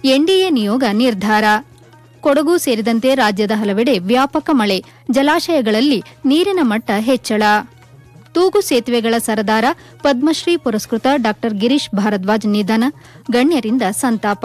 NDA ನಿಯೋಗ ನಿರ್ಧಾರ ಕೊಡಗು ಸೇರಿದಂತೆ ರಾಜ್ಯದ ಹಲವೆಡೆ ವ್ಯಾಪಕ ಮಳೆ ಜಲಾಶಯಗಳಲ್ಲಿ ನೀರಿನ ಮಟ್ಟ ಹೆಚ್ಚಳ ತೂಗು ಸೇತುವೆಗಳ ಸರದಾರ ಪದ್ಮಶ್ರೀ ಪುರಸ್ಕೃತ ಡಾ ಗಿರೀಶ್ ಭಾರದ್ವಾಜ್ ನಿಧನ ಗಣ್ಯರಿಂದ ಸಂತಾಪ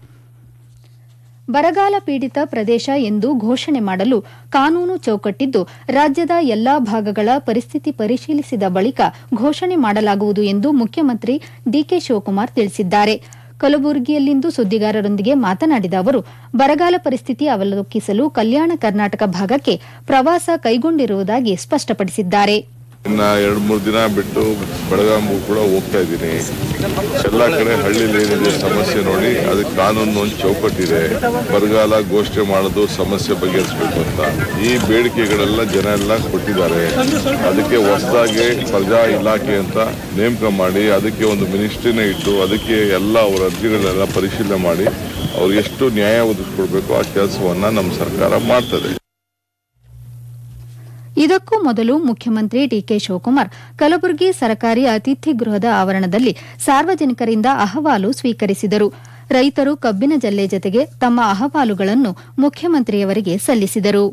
ಬರಗಾಲ ಪೀಡಿತ ಪ್ರದೇಶ ಎಂದು ಘೋಷಣೆ ಮಾಡಲು ಕಾನೂನು ಚೌಕಟ್ಟಿದ್ದು ರಾಜ್ಯದ ಎಲ್ಲಾ ಭಾಗಗಳ ಪರಿಸ್ಥಿತಿ ಪರಿಶೀಲಿಸಿದ ಬಳಿಕ ಘೋಷಣೆ ಮಾಡಲಾಗುವುದು ಎಂದು ಮುಖ್ಯಮಂತ್ರಿ ಡಿಕೆ ಶಿವಕುಮಾರ್ ತಿಳಿಸಿದ್ದಾರೆ ಕಲಬುರಗಿಯಲ್ಲಿಂದು ಸುದ್ದಿಗಾರರೊಂದಿಗೆ ಮಾತನಾಡಿದ ಅವರು ಬರಗಾಲ ಪರಿಸ್ಥಿತಿ ಅವಲೋಕಿಸಲು ಕಲ್ಯಾಣ ಕರ್ನಾಟಕ ಭಾಗಕ್ಕೆ ಪ್ರವಾಸ ಕೈಗೊಂಡಿರುವುದಾಗಿ ಸ್ಪಷ್ಟಪಡಿಸಿದ್ದಾರೆ ಇನ್ನ ಎರಡು ಮೂರು ದಿನ ಬಿಟ್ಟು ಬೆಳಗಾವಿಗೂ ಕೂಡ ಹೋಗ್ತಾ ಇದ್ದೀನಿ ಎಲ್ಲ ಕಡೆ ಹಳ್ಳಿಲಿ ಏನಿದೆ ಸಮಸ್ಯೆ ನೋಡಿ ಅದಕ್ಕೆ ಕಾನೂನು ಒಂದು ಚೌಕಟ್ಟಿದೆ ಬರಗಾಲ ಘೋಷಣೆ ಮಾಡೋದು ಸಮಸ್ಯೆ ಬಗೆಹರಿಸಬೇಕು ಅಂತ ಈ ಬೇಡಿಕೆಗಳೆಲ್ಲ ಜನ ಎಲ್ಲ ಕೊಟ್ಟಿದ್ದಾರೆ ಅದಕ್ಕೆ ಹೊಸದಾಗಿ ಪ್ರಜಾ ಇಲಾಖೆ ಅಂತ ನೇಮಕ ಮಾಡಿ ಅದಕ್ಕೆ ಒಂದು ಮಿನಿಸ್ಟ್ರಿನೇ ಇಟ್ಟು ಅದಕ್ಕೆ ಎಲ್ಲ ಅವರ ಅರ್ಜಿಗಳನ್ನೆಲ್ಲ ಪರಿಶೀಲನೆ ಮಾಡಿ ಅವ್ರು ಎಷ್ಟು ನ್ಯಾಯ ಒದಗಿಸ್ಕೊಡ್ಬೇಕು ಆ ಕೆಲಸವನ್ನ ನಮ್ಮ ಸರ್ಕಾರ ಮಾಡ್ತದೆ ಇದಕ್ಕೂ ಮೊದಲು ಮುಖ್ಯಮಂತ್ರಿ ಡಿಕೆ ಶಿವಕುಮಾರ್ ಕಲಬುರಗಿ ಸರ್ಕಾರಿ ಅತಿಥಿ ಗೃಹದ ಆವರಣದಲ್ಲಿ ಸಾರ್ವಜನಿಕರಿಂದ ಅಹವಾಲು ಸ್ವೀಕರಿಸಿದರು ರೈತರು ಕಬ್ಬಿನ ಜಲ್ಲೆ ಜತೆಗೆ ತಮ್ಮ ಅಹವಾಲುಗಳನ್ನು ಮುಖ್ಯಮಂತ್ರಿಯವರಿಗೆ ಸಲ್ಲಿಸಿದರು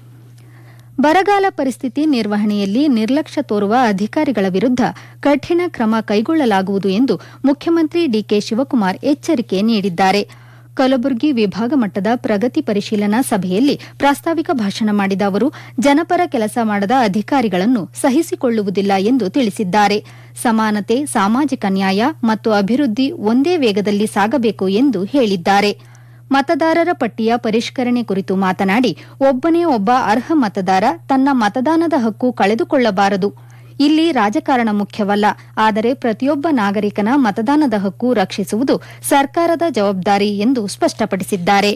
ಬರಗಾಲ ಪರಿಸ್ಥಿತಿ ನಿರ್ವಹಣೆಯಲ್ಲಿ ನಿರ್ಲಕ್ಷ್ಯ ತೋರುವ ಅಧಿಕಾರಿಗಳ ವಿರುದ್ಧ ಕಠಿಣ ಕ್ರಮ ಕೈಗೊಳ್ಳಲಾಗುವುದು ಎಂದು ಮುಖ್ಯಮಂತ್ರಿ ಡಿಕೆ ಶಿವಕುಮಾರ್ ಎಚ್ಚರಿಕೆ ನೀಡಿದ್ದಾರೆ ಕಲಬುರಗಿ ವಿಭಾಗ ಮಟ್ಟದ ಪ್ರಗತಿ ಪರಿಶೀಲನಾ ಸಭೆಯಲ್ಲಿ ಪ್ರಾಸ್ತಾವಿಕ ಭಾಷಣ ಮಾಡಿದ ಅವರು ಜನಪರ ಕೆಲಸ ಮಾಡದ ಅಧಿಕಾರಿಗಳನ್ನು ಸಹಿಸಿಕೊಳ್ಳುವುದಿಲ್ಲ ಎಂದು ತಿಳಿಸಿದ್ದಾರೆ ಸಮಾನತೆ ಸಾಮಾಜಿಕ ನ್ಯಾಯ ಮತ್ತು ಅಭಿವೃದ್ಧಿ ಒಂದೇ ವೇಗದಲ್ಲಿ ಸಾಗಬೇಕು ಎಂದು ಹೇಳಿದ್ದಾರೆ ಮತದಾರರ ಪಟ್ಟಿಯ ಪರಿಷ್ಕರಣೆ ಕುರಿತು ಮಾತನಾಡಿ ಒಬ್ಬನೇ ಒಬ್ಬ ಅರ್ಹ ಮತದಾರ ತನ್ನ ಮತದಾನದ ಹಕ್ಕು ಕಳೆದುಕೊಳ್ಳಬಾರದು ಇಲ್ಲಿ ರಾಜಕಾರಣ ಮುಖ್ಯವಲ್ಲ ಆದರೆ ಪ್ರತಿಯೊಬ್ಬ ನಾಗರಿಕನ ಮತದಾನದ ಹಕ್ಕು ರಕ್ಷಿಸುವುದು ಸರ್ಕಾರದ ಜವಾಬ್ದಾರಿ ಎಂದು ಸ್ಪಷ್ಟಪಡಿಸಿದ್ದಾರೆ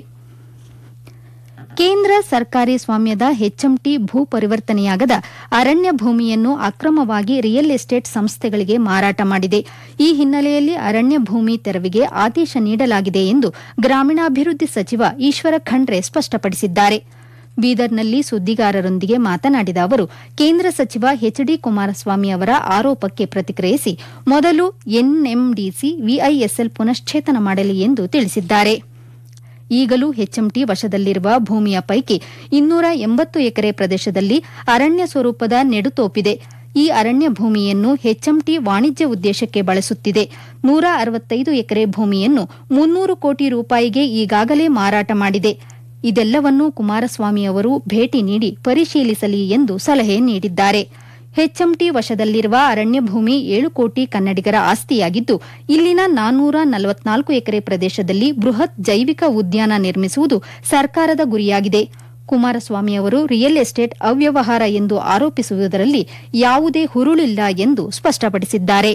ಕೇಂದ್ರ ಸರ್ಕಾರಿ ಸ್ವಾಮ್ಯದ ಹೆಚ್ಎಂಟಿ ಭೂ ಪರಿವರ್ತನೆಯಾಗದ ಅರಣ್ಯ ಭೂಮಿಯನ್ನು ಅಕ್ರಮವಾಗಿ ರಿಯಲ್ ಎಸ್ಟೇಟ್ ಸಂಸ್ಥೆಗಳಿಗೆ ಮಾರಾಟ ಮಾಡಿದೆ ಈ ಹಿನ್ನೆಲೆಯಲ್ಲಿ ಅರಣ್ಯ ಭೂಮಿ ತೆರವಿಗೆ ಆದೇಶ ನೀಡಲಾಗಿದೆ ಎಂದು ಗ್ರಾಮೀಣಾಭಿವೃದ್ಧಿ ಸಚಿವ ಈಶ್ವರ ಖಂಡ್ರೆ ಸ್ಪಷ್ಟಪಡಿಸಿದ್ದಾರೆ ಬೀದರ್ನಲ್ಲಿ ಸುದ್ದಿಗಾರರೊಂದಿಗೆ ಮಾತನಾಡಿದ ಅವರು ಕೇಂದ್ರ ಸಚಿವ ಎಚ್ ಡಿ ಕುಮಾರಸ್ವಾಮಿ ಅವರ ಆರೋಪಕ್ಕೆ ಪ್ರತಿಕ್ರಿಯಿಸಿ ಮೊದಲು ಎನ್ಎಂಡಿಸಿ ವಿಐಎಸ್ಎಲ್ ಪುನಶ್ಚೇತನ ಮಾಡಲಿ ಎಂದು ತಿಳಿಸಿದ್ದಾರೆ ಈಗಲೂ ಹೆಚ್ಎಂಟಿ ವಶದಲ್ಲಿರುವ ಭೂಮಿಯ ಪೈಕಿ ಇನ್ನೂರ ಎಂಬತ್ತು ಎಕರೆ ಪ್ರದೇಶದಲ್ಲಿ ಅರಣ್ಯ ಸ್ವರೂಪದ ನೆಡುತೋಪಿದೆ ಈ ಅರಣ್ಯ ಭೂಮಿಯನ್ನು ಹೆಚ್ಎಂಟಿ ವಾಣಿಜ್ಯ ಉದ್ದೇಶಕ್ಕೆ ಬಳಸುತ್ತಿದೆ ನೂರ ಅರವತ್ತೈದು ಎಕರೆ ಭೂಮಿಯನ್ನು ಮುನ್ನೂರು ಕೋಟಿ ರೂಪಾಯಿಗೆ ಈಗಾಗಲೇ ಮಾರಾಟ ಮಾಡಿದೆ ಇದೆಲ್ಲವನ್ನೂ ಕುಮಾರಸ್ವಾಮಿ ಅವರು ಭೇಟಿ ನೀಡಿ ಪರಿಶೀಲಿಸಲಿ ಎಂದು ಸಲಹೆ ನೀಡಿದ್ದಾರೆ ಹೆಚ್ಎಂಟಿ ವಶದಲ್ಲಿರುವ ಅರಣ್ಯ ಭೂಮಿ ಏಳು ಕೋಟಿ ಕನ್ನಡಿಗರ ಆಸ್ತಿಯಾಗಿದ್ದು ಇಲ್ಲಿನ ನಾನ್ನೂರ ನಲವತ್ನಾಲ್ಕು ಎಕರೆ ಪ್ರದೇಶದಲ್ಲಿ ಬೃಹತ್ ಜೈವಿಕ ಉದ್ಯಾನ ನಿರ್ಮಿಸುವುದು ಸರ್ಕಾರದ ಗುರಿಯಾಗಿದೆ ಕುಮಾರಸ್ವಾಮಿ ಅವರು ರಿಯಲ್ ಎಸ್ಟೇಟ್ ಅವ್ಯವಹಾರ ಎಂದು ಆರೋಪಿಸುವುದರಲ್ಲಿ ಯಾವುದೇ ಹುರುಳಿಲ್ಲ ಎಂದು ಸ್ಪಷ್ಟಪಡಿಸಿದ್ದಾರೆ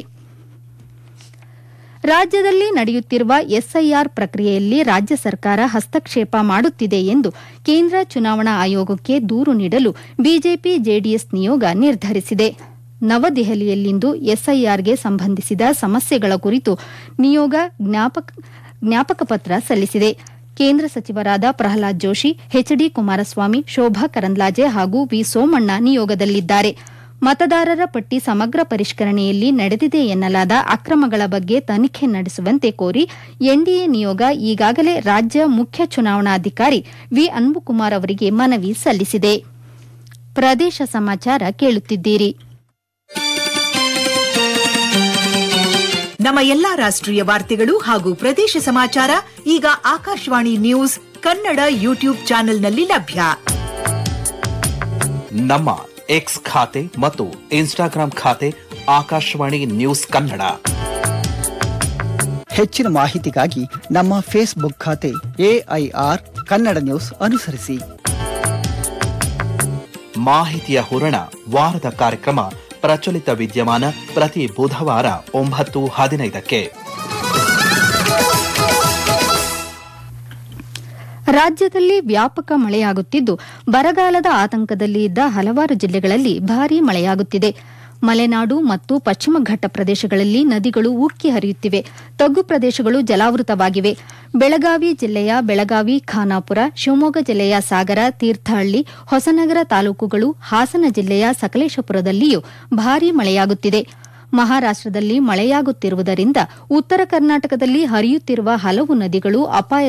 ರಾಜ್ಯದಲ್ಲಿ ನಡೆಯುತ್ತಿರುವ ಎಸ್ಐಆರ್ ಪ್ರಕ್ರಿಯೆಯಲ್ಲಿ ರಾಜ್ಯ ಸರ್ಕಾರ ಹಸ್ತಕ್ಷೇಪ ಮಾಡುತ್ತಿದೆ ಎಂದು ಕೇಂದ್ರ ಚುನಾವಣಾ ಆಯೋಗಕ್ಕೆ ದೂರು ನೀಡಲು ಬಿಜೆಪಿ ಜೆಡಿಎಸ್ ನಿಯೋಗ ನಿರ್ಧರಿಸಿದೆ ನವದೆಹಲಿಯಲ್ಲಿಂದು ಎಸ್ಐಆರ್ಗೆ ಸಂಬಂಧಿಸಿದ ಸಮಸ್ಯೆಗಳ ಕುರಿತು ನಿಯೋಗ ಜ್ಞಾಪಕ ಪತ್ರ ಸಲ್ಲಿಸಿದೆ ಕೇಂದ್ರ ಸಚಿವರಾದ ಪ್ರಹ್ಲಾದ್ ಜೋಶಿ ಎಚ್ಡಿ ಕುಮಾರಸ್ವಾಮಿ ಶೋಭಾ ಕರಂದ್ಲಾಜೆ ಹಾಗೂ ವಿ ಸೋಮಣ್ಣ ನಿಯೋಗದಲ್ಲಿದ್ದಾರೆ ಮತದಾರರ ಪಟ್ಟಿ ಸಮಗ್ರ ಪರಿಷ್ಕರಣೆಯಲ್ಲಿ ನಡೆದಿದೆ ಎನ್ನಲಾದ ಅಕ್ರಮಗಳ ಬಗ್ಗೆ ತನಿಖೆ ನಡೆಸುವಂತೆ ಕೋರಿ ಎನ್ಡಿಎ ನಿಯೋಗ ಈಗಾಗಲೇ ರಾಜ್ಯ ಮುಖ್ಯ ಚುನಾವಣಾಧಿಕಾರಿ ವಿ ಅನ್ಬುಕುಮಾರ್ ಅವರಿಗೆ ಮನವಿ ಸಲ್ಲಿಸಿದೆ ಪ್ರದೇಶ ಸಮಾಚಾರ ಕೇಳುತ್ತಿದ್ದೀರಿ ನಮ್ಮ ಎಲ್ಲಾ ರಾಷ್ಟ್ರೀಯ ವಾರ್ತೆಗಳು ಹಾಗೂ ಪ್ರದೇಶ ಸಮಾಚಾರ ಈಗ ಆಕಾಶವಾಣಿ ನ್ಯೂಸ್ ಕನ್ನಡ ಯೂಟ್ಯೂಬ್ ಚಾನೆಲ್ನಲ್ಲಿ ಲಭ್ಯ ನಮ್ಮ ಎಕ್ಸ್ ಖಾತೆ ಮತ್ತು ಇನ್ಸ್ಟಾಗ್ರಾಂ ಖಾತೆ ಆಕಾಶವಾಣಿ ನ್ಯೂಸ್ ಕನ್ನಡ ಹೆಚ್ಚಿನ ಮಾಹಿತಿಗಾಗಿ ನಮ್ಮ ಫೇಸ್ಬುಕ್ ಖಾತೆ ಎಐಆರ್ ಕನ್ನಡ ನ್ಯೂಸ್ ಅನುಸರಿಸಿ ಮಾಹಿತಿಯ ಹೂರಣ ವಾರದ ಕಾರ್ಯಕ್ರಮ ಪ್ರಚಲಿತ ವಿದ್ಯಮಾನ ಪ್ರತಿ ಬುಧವಾರ ಒಂಬತ್ತು ಹದಿನೈದಕ್ಕೆ ರಾಜ್ಯದಲ್ಲಿ ವ್ಯಾಪಕ ಮಳೆಯಾಗುತ್ತಿದ್ದು ಬರಗಾಲದ ಆತಂಕದಲ್ಲಿ ಇದ್ದ ಹಲವಾರು ಜಿಲ್ಲೆಗಳಲ್ಲಿ ಭಾರೀ ಮಳೆಯಾಗುತ್ತಿದೆ ಮಲೆನಾಡು ಮತ್ತು ಪಶ್ಚಿಮ ಘಟ್ಟ ಪ್ರದೇಶಗಳಲ್ಲಿ ನದಿಗಳು ಉಕ್ಕಿ ಹರಿಯುತ್ತಿವೆ ತಗ್ಗು ಪ್ರದೇಶಗಳು ಜಲಾವೃತವಾಗಿವೆ ಬೆಳಗಾವಿ ಜಿಲ್ಲೆಯ ಬೆಳಗಾವಿ ಖಾನಾಪುರ ಶಿವಮೊಗ್ಗ ಜಿಲ್ಲೆಯ ಸಾಗರ ತೀರ್ಥಹಳ್ಳಿ ಹೊಸನಗರ ತಾಲೂಕುಗಳು ಹಾಸನ ಜಿಲ್ಲೆಯ ಸಕಲೇಶಪುರದಲ್ಲಿಯೂ ಭಾರೀ ಮಳೆಯಾಗುತ್ತಿದೆ ಮಹಾರಾಷ್ಟದಲ್ಲಿ ಮಳೆಯಾಗುತ್ತಿರುವುದರಿಂದ ಉತ್ತರ ಕರ್ನಾಟಕದಲ್ಲಿ ಹರಿಯುತ್ತಿರುವ ಹಲವು ನದಿಗಳು ಅಪಾಯ